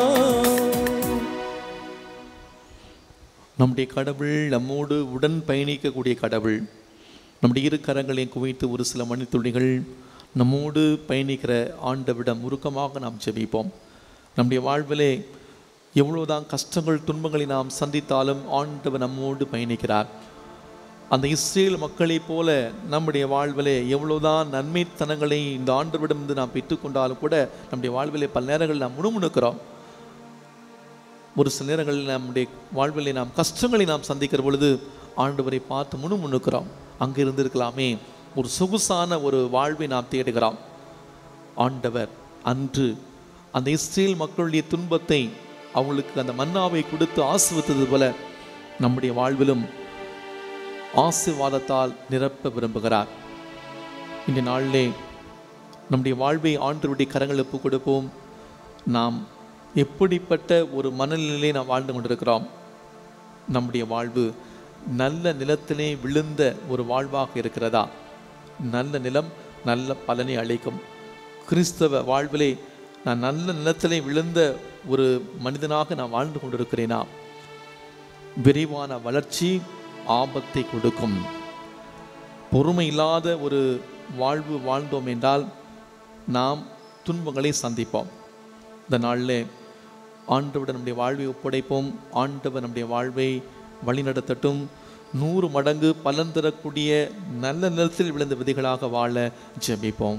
நம்முடைய கடவுள் நம்மோடு உடன் பயணிக்கக்கூடிய கடவுள் நம்முடைய இரு கரங்களையும் குவித்து ஒரு சில மணித்துளிகள் நம்மோடு பயணிக்கிற ஆண்டவிடம் உருக்கமாக நாம் ஜெபிப்போம் நம்முடைய வாழ்விலே எவ்வளவுதான் கஷ்டங்கள் துன்பங்களை நாம் சந்தித்தாலும் ஆண்டவர் நம்மோடு பயணிக்கிறார் அந்த இஸ்ரேல் மக்களைப் போல நம்முடைய வாழ்விலே எவ்வளவுதான் நன்மைத்தனங்களை இந்த ஆண்டவரிடமிருந்து நாம் பெற்றுக்கொண்டாலும் கூட நம்முடைய வாழ்விலே பல நேரங்களில் நாம் முணுமுணுக்கிறோம் ஒரு சில நேரங்களில் நம்முடைய வாழ்விலே நாம் கஷ்டங்களை நாம் சந்திக்கிற பொழுது ஆண்டவரை பார்த்து முணுமுணுக்கிறோம் அங்கே இருந்திருக்கலாமே ஒரு சொகுசான ஒரு வாழ்வை நாம் தேடுகிறோம் ஆண்டவர் அன்று அந்த இஸ்ரேல் மக்களுடைய துன்பத்தை அவங்களுக்கு அந்த மன்னாவை கொடுத்து ஆசிர்வத்தது போல நம்முடைய வாழ்விலும் ஆசீர்வாதத்தால் நிரப்ப விரும்புகிறார் இந்த நாளிலே நம்முடைய வாழ்வை ஆண்டவருடைய கரங்களுக்கு கொடுப்போம் நாம் எப்படிப்பட்ட ஒரு மனநிலையிலே நாம் வாழ்ந்து கொண்டிருக்கிறோம் நம்முடைய வாழ்வு நல்ல நிலத்திலே விழுந்த ஒரு வாழ்வாக இருக்கிறதா நல்ல நிலம் நல்ல பலனை அளிக்கும் கிறிஸ்தவ வாழ்விலே நான் நல்ல நிலத்திலே விழுந்த ஒரு மனிதனாக நான் வாழ்ந்து கொண்டிருக்கிறேனா விரைவான வளர்ச்சி ஆபத்தை கொடுக்கும் பொறுமை இல்லாத ஒரு வாழ்வு வாழ்ந்தோம் என்றால் நாம் துன்பங்களை சந்திப்போம் இந்த நாளில் ஆண்டவர் நம்முடைய வாழ்வை ஒப்படைப்போம் ஆண்டவர் நம்முடைய வாழ்வை வழிநடத்தட்டும் நூறு மடங்கு பலன் தரக்கூடிய நல்ல நிலத்தில் விழுந்த விதைகளாக வாழ ஜெபிப்போம்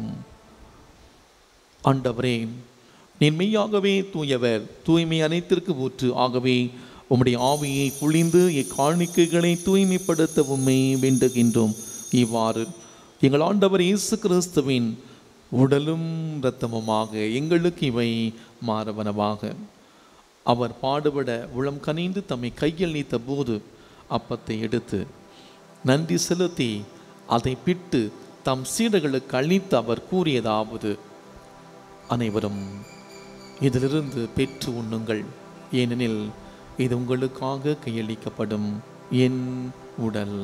ஆண்டவரே நீர் மெய்யாகவே தூயவர் தூய்மை அனைத்திற்கு ஊற்று ஆகவே உம்முடைய ஆவியை குளிந்து இக்காணிக்கைகளை தூய்மைப்படுத்த உம்மை வேண்டுகின்றோம் இவ்வாறு எங்கள் ஆண்டவர் இயேசு கிறிஸ்துவின் உடலும் இரத்தமுமாக எங்களுக்கு இவை மாறவனவாக அவர் பாடுபட உளம் கனிந்து தம்மை கையில் நீத்த போது அப்பத்தை எடுத்து நன்றி செலுத்தி அதை பிட்டு தம் சீடர்களுக்கு அளித்து அவர் கூறியதாவது அனைவரும் இதிலிருந்து பெற்று உண்ணுங்கள் ஏனெனில் இது உங்களுக்காக கையளிக்கப்படும் என் உடல்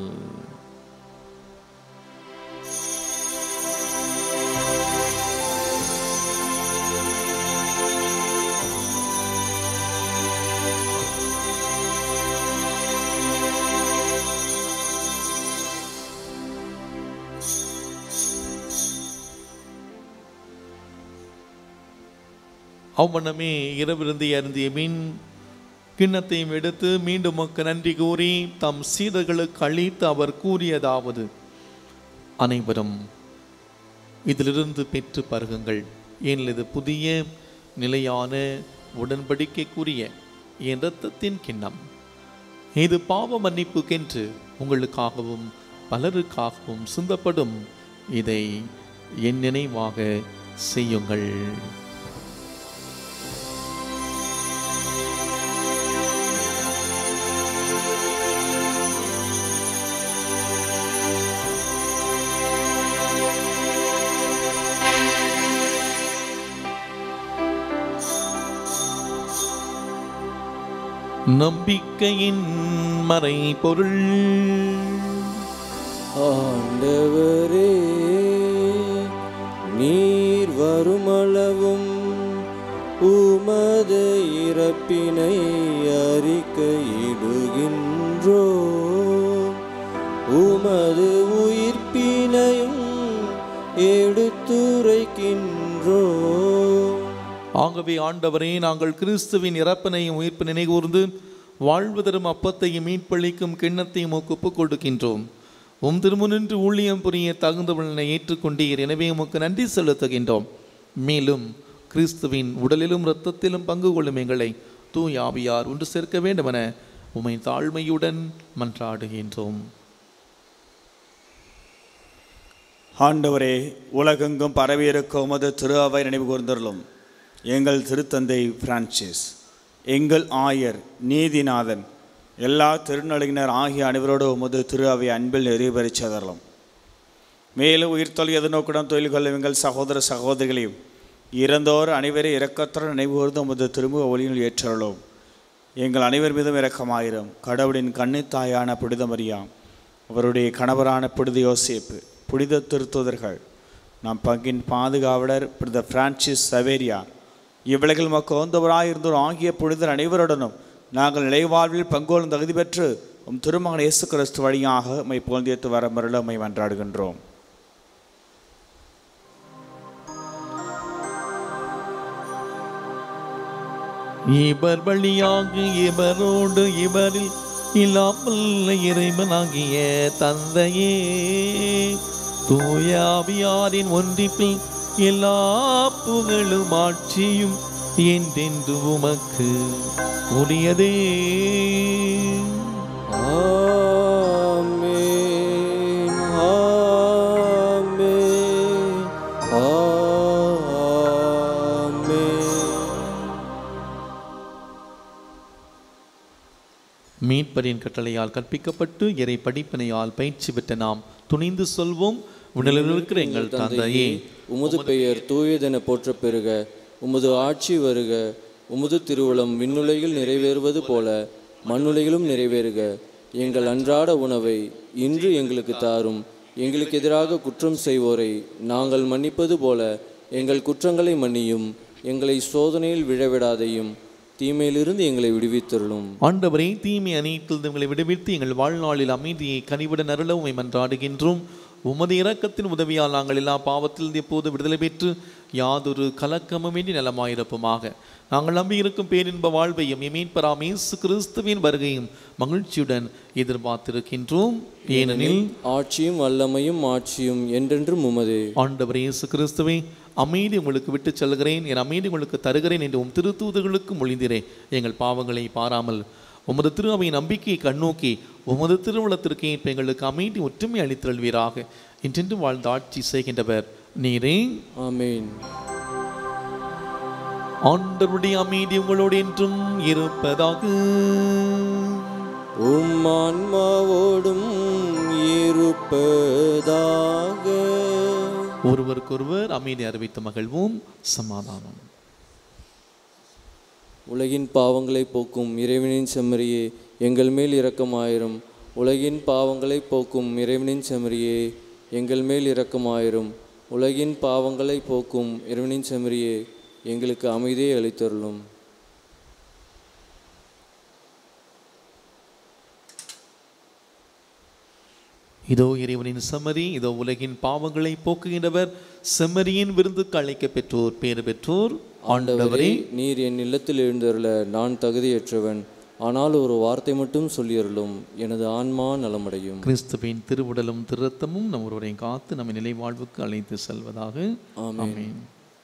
அவ்வண்ணமே இரவிருந்து அருந்திய மீன் கிண்ணத்தையும் எடுத்து மீண்டும் மக்க நன்றி கூறி தம் சீடர்களுக்கு அளித்து அவர் கூறியதாவது அனைவரும் இதிலிருந்து பெற்று பருகுங்கள் ஏனில் இது புதிய நிலையான உடன்படிக்கைக்குரிய என் இரத்தத்தின் கிண்ணம் இது பாவ மன்னிப்புக்கென்று உங்களுக்காகவும் பலருக்காகவும் சிந்தப்படும் இதை என் நினைவாக செய்யுங்கள் நம்பிக்கையின் மறை பொருள் ஆண்டவரே நீர் வருமளவும் உமது இறப்பினை அறிக்கையிடுகின்றோ உமது உயிர்ப்பினையும் எடுத்துரைக்கின்றோ ஆகவே ஆண்டவரே நாங்கள் கிறிஸ்துவின் இறப்பினையும் உயிர்ப்பு நினைகூர்ந்து வாழ்வு தரும் அப்பத்தையும் மீட்பளிக்கும் கிண்ணத்தையும் உமக்கு ஒப்புக் கொடுக்கின்றோம் உம் திருமுனின்று ஊழியம் புரிய தகுந்தவளனை ஏற்றுக்கொண்டீர் எனவே உமக்கு நன்றி செலுத்துகின்றோம் மேலும் கிறிஸ்துவின் உடலிலும் இரத்தத்திலும் பங்கு கொள்ளும் எங்களை தூய் ஆவியார் ஒன்று சேர்க்க வேண்டுமென உமை தாழ்மையுடன் மன்றாடுகின்றோம் ஆண்டவரே உலகெங்கும் பரவியிருக்க உமது திரு அவை நினைவு கூர்ந்தருளும் எங்கள் திருத்தந்தை பிரான்சிஸ் எங்கள் ஆயர் நீதிநாதன் எல்லா திருநலினர் ஆகிய அனைவரோடு உமது திரு அவை அன்பில் நிறைவேறிச்சதரலும் மேலும் உயிர்த்தொல் எதிர்நோக்குடன் தொழில் கொள்ளும் எங்கள் சகோதர சகோதரிகளையும் இறந்தோர் அனைவரை இரக்கத்துடன் நினைவு கூர்ந்து உமது திருமுக ஒளியில் ஏற்றருளும் எங்கள் அனைவர் மீதும் இரக்கமாயிரும் கடவுளின் கண்ணித்தாயான புனித மரியாம் அவருடைய கணவரான புனித யோசேப்பு புனித திருத்துதர்கள் நம் பங்கின் பாதுகாவலர் புனித பிரான்சிஸ் சவேரியா இவ்வுலகில் மக்கு வந்தவராயிருந்தோர் ஆகிய புனிதர் அனைவருடனும் நாங்கள் நிலைவாழ்வில் பங்கோலும் தகுதி பெற்று உம் திருமகன் இயேசு கிறிஸ்து வழியாக உம்மை போந்தியத்து வர மருள உம்மை மன்றாடுகின்றோம் இவர் வழியாக இவரோடு இவரில் இல்லாமல் இறைவனாகிய தந்தையே தூயாவியாரின் ஒன்றிப்பில் எல்லா புகழும் ஆட்சியும் என்றென்று உமக்கு உரியதே ஆமென் ஆமென் ஆமென் மீட்பரின் கட்டளையால் கற்பிக்கப்பட்டு இறை படிப்பினையால் பயிற்சி பெற்ற நாம் துணிந்து சொல்வோம் உடலில் இருக்கிற எங்கள் தந்தையே உமது பெயர் தூயதென போற்றப் பெறுக உமது ஆட்சி வருக உமது திருவுளம் விண்ணுலகில் நிறைவேறுவது போல மண்ணுலகிலும் நிறைவேறுக எங்கள் அன்றாட உணவை இன்று எங்களுக்கு தாரும் எங்களுக்கு எதிராக குற்றம் செய்வோரை நாங்கள் மன்னிப்பது போல எங்கள் குற்றங்களை மன்னியும் எங்களை சோதனையில் விழவிடாதையும் தீமையிலிருந்து எங்களை விடுவித்தருளும் ஆண்டவரே தீமை அனைத்தில் எங்களை விடுவித்து எங்கள் வாழ்நாளில் அமைதியை கனிவிட நருள உமை மன்றாடுகின்றோம் உமது இரக்கத்தின் உதவியால் நாங்கள் எல்லா பாவத்தில் எப்போது விடுதலை பெற்று யாதொரு கலக்கமுமின்றி நலமாயிருப்போமாக நாங்கள் நம்பியிருக்கும் பேரின்ப வாழ்வையும் மீட்பராம் இயேசு கிறிஸ்துவின் வருகையும் மகிழ்ச்சியுடன் எதிர்பார்த்திருக்கின்றோம் ஏனெனில் ஆட்சியும் வல்லமையும் ஆட்சியும் என்றென்றும் உமதே ஆண்டவர் இயேசு கிறிஸ்துவே அமைதி உங்களுக்கு விட்டுச் செல்கிறேன் என் அமைதி உங்களுக்கு தருகிறேன் என்று உம் திருத்தூதர்களுக்கு மொழிந்திரே எங்கள் பாவங்களை பாராமல் உமது திரு அவை நம்பிக்கையை கண்ணோக்கி உமது திருவுளத்திற்கு ஏற்ப எங்களுக்கு அமைதி ஒற்றுமை அளித்தல்வீராக இன்றென்று வாழ்ந்து ஆட்சி செய்கின்றவர் நீரே ஆமென் ஆண்டவருடைய அமைதி உங்களோடு என்றும் இருப்பதாக உம் ஆன்மாவோடும் இருப்பதாக ஒருவருக்கொருவர் அமைதி அறிவித்து மகிழ்வோம் சமாதானம் உலகின் பாவங்களை போக்கும் இறைவனின் செம்மறியே எங்கள் மேல் இரக்கமாயிரும் உலகின் பாவங்களை போக்கும் இறைவனின் செம்மறியே எங்கள் மேல் இரக்கமாயிரும் உலகின் பாவங்களை போக்கும் இறைவனின் செம்மறியே எங்களுக்கு அமைதியை அளித்தருளும் இதோ இறைவனின் செம்மறி இதோ உலகின் பாவங்களை போக்குகின்றவர் செம்மறியின் விருந்துக்கு அழைக்க பெற்றோர் பேறு பெற்றோர் ஆண்டவரே நீர் என் இல்லத்தில் எழுந்தருள நான் தகுதியற்றவன் ஆனால் ஒரு வார்த்தை மட்டும் சொல்லியருளும் எனது ஆன்மா நலமடையும் கிறிஸ்துவின் திருவுடலும் திருரத்தமும் நம் ஒருவரையும் காத்து நம்மை நிலை வாழ்வுக்கு அழைத்து செல்வதாக ஆமென் ஆமென்.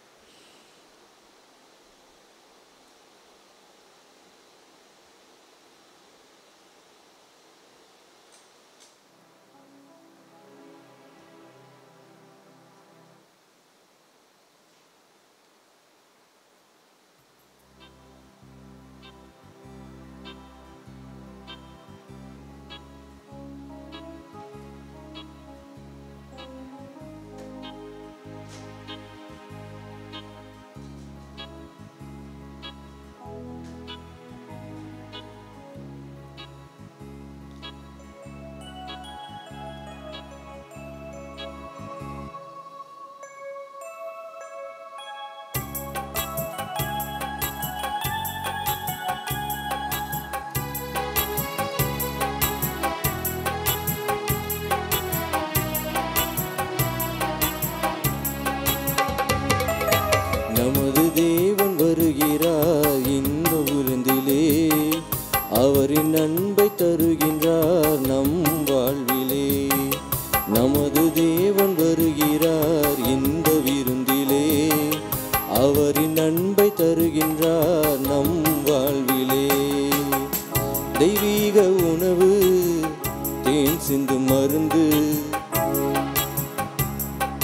நமது தேவன் வருகிறார் இந்த விருந்திலே அவரின் அன்பை தருகின்றார் நம் வாழ்விலே நமது தேவன் வருகிறார் இந்த விருந்திலே அவரின் அன்பை தருகின்றார் நம் வாழ்விலே தெய்வீக உணவு தேன் சிந்து மருந்து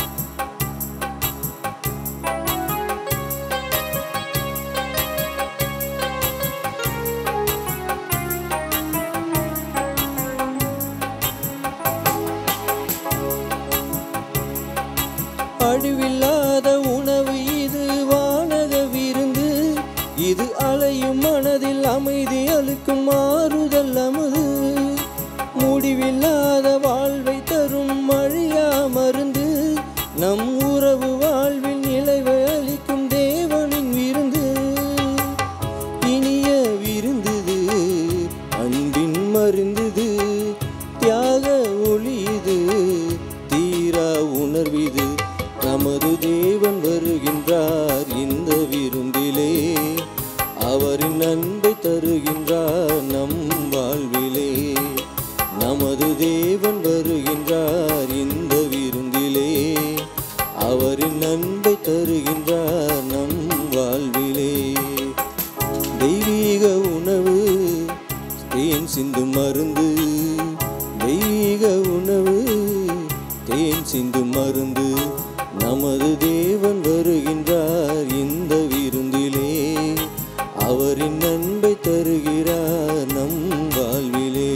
அழிவில்லாத உணவு இது வானக விருந்து இது அலையும் மனதில் அமைதி அளிக்கும் மாறுதல் அமுது முடிவில்லாத வாழ்வை தரும் மழியா மருந்து நம் உறவு வாழ்வில் நிலைவை அளிக்கும் தேவனின் விருந்து இனிய விருந்துது அன்பின் மருந்துது தியாக ஒளியுது தீரா உணர்விது நமது தேவன் வருகின்றார் இந்த விருந்திலே அவரின் அன்பை தருகின்றார் நம் வாழ்விலே நமது தேவன் வருகின்றார் இந்த விருந்திலே அவரின் அன்பை தருகின்றார் நம் வாழ்விலே தெய்வீக உணவு தேன் சிந்து மருந்து தெய்வீக உணவு தேன் சிந்து மருந்து நமது தேவன் வருகின்றார் இந்த விருந்திலே அவரின் அன்பை தருகிறார் நம் வாழ்விலே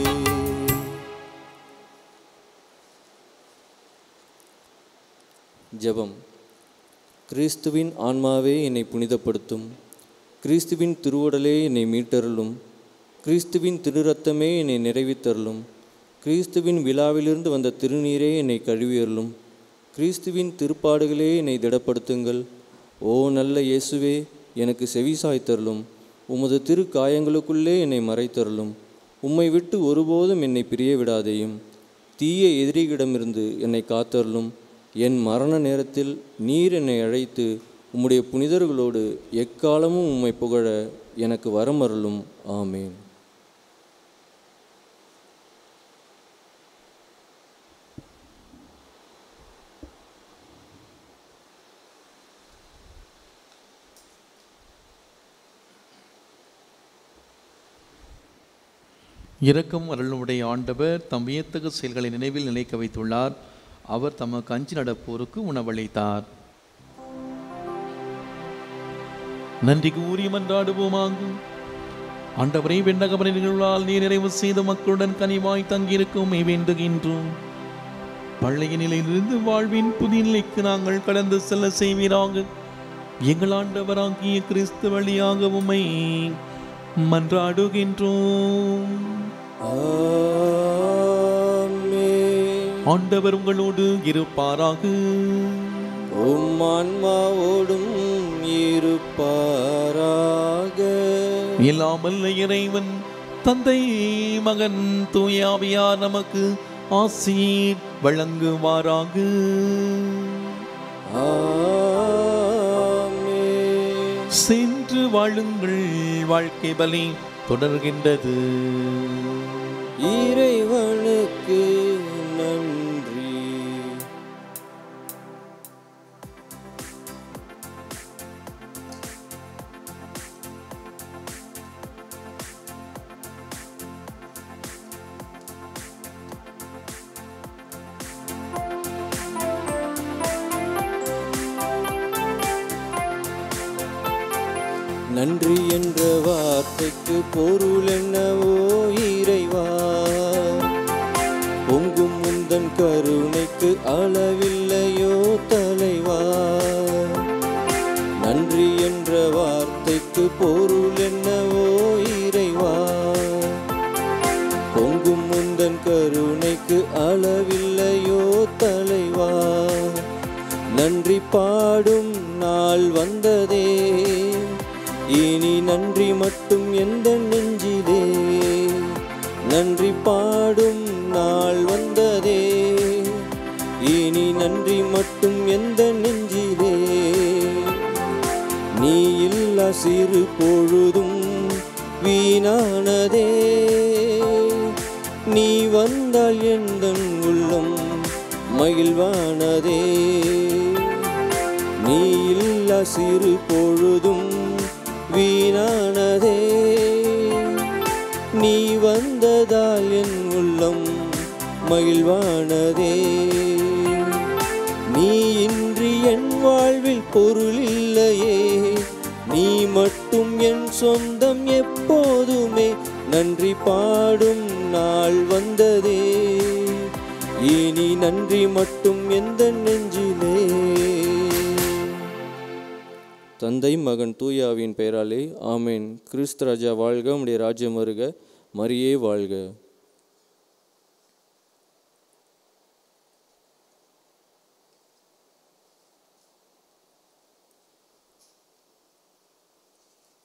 ஜெபம் கிறிஸ்துவின் ஆன்மாவே என்னை புனிதப்படுத்தும் கிறிஸ்துவின் திருவுடலே என்னை மீட்டருளும் கிறிஸ்துவின் திருரத்தமே என்னை நிறைவித்தருளும் கிறிஸ்துவின் விழாவிலிருந்து வந்த திருநீரே என்னை கழுவியருளும் கிறிஸ்துவின் திருப்பாடுகளே என்னை திடப்படுத்துங்கள் ஓ நல்ல இயேசுவே எனக்கு செவிசாய்த்தருளும் உமது திரு காயங்களுக்குள்ளே என்னை மறைத்தருளும் உம்மை விட்டு ஒருபோதும் என்னை பிரிய விடாதேயும் தீய எதிரிகளிடமிருந்து என்னை காத்தருளும் என் மரண நேரத்தில் நீர் என்னை அழைத்து உம்முடைய புனிதர்களோடு எக்காலமும் உம்மை புகழ எனக்கு வரமருளும் ஆமேன் இரக்கம் அருளுடைய ஆண்டவர் தம் வியத்தகு செயல்களை நினைவில் நிலைக்க வைத்துள்ளார் அவர் தமக்கு அஞ்சு நடப்போருக்கு உணவளித்தார் நன்றி கூறி மன்றாடுவோமாகும் ஆண்டவரை வெண்ணகமனை நிகழ்வால் நீ நிறைவு செய்த மக்களுடன் கனிவாய் தங்கியிருக்கும் வேண்டுகின்றோம் பழைய நிலையிலிருந்து வாழ்வின் புதிய நிலைக்கு நாங்கள் கடந்து செல்ல செய்வீராக எங்கள் ஆண்டவராகிய கிறிஸ்து வழியாக உம்மை மன்றாடுகின்றோம் ஆமென். ஆண்டவர் உங்களோடு இருப்பாராக உம் ஆன்மாவோடும் இருப்பாராக இல்லாமல் இறைவன் தந்தை மகன் தூயாவியார் நமக்கு ஆசீர் வழங்குவாராக ஆமென். சென்று வாழுங்கள் வாழ்க்கை பலி தொடர்கின்றது இறைவனுக்கு நன்றி நன்றி என்ற வார்த்தைக்கு பொருள் என்னவோ இறைவா பொங்கும் முந்தன் கருணைக்கு அளவில்லையோ தலைவா நன்றி என்ற வார்த்தைக்கு பொருள் என்னவோ இறைவா பொங்கும் முந்தன் கருணைக்கு அளவில்லையோ தலைவா நன்றி பாடும் நாள் வந்ததே இனி நன்றி மட்டும் எந்த நெஞ்சிலே நன்றி பாடும் நாள் வந்ததே இனி நன்றி மட்டும் எந்த நெஞ்சிலே நீ இல்லா சிறு பொழுதும் வீணானதே நீ வந்தால் எந்த உள்ளம் மகிழ்வானதே நீ இல்லா சிறு பொழுதும் வீணானதே நீ வந்ததால் என் உள்ளம் மகிழ்வானதே நீ இன்றி என் வாழ்வில் பொருள் இல்லையே நீ மட்டும் என் சொந்தம் எப்போதுமே நன்றி பாடும் நாள் வந்ததே இனி நன்றி மட்டும் எந்த நெஞ்சிலே தந்தை மகன் தூயாவின் பெயராலே ஆமேன் கிறிஸ்து ராஜா வாழ்க உம்முடைய ராஜ்யம் வருக மரியே வாழ்க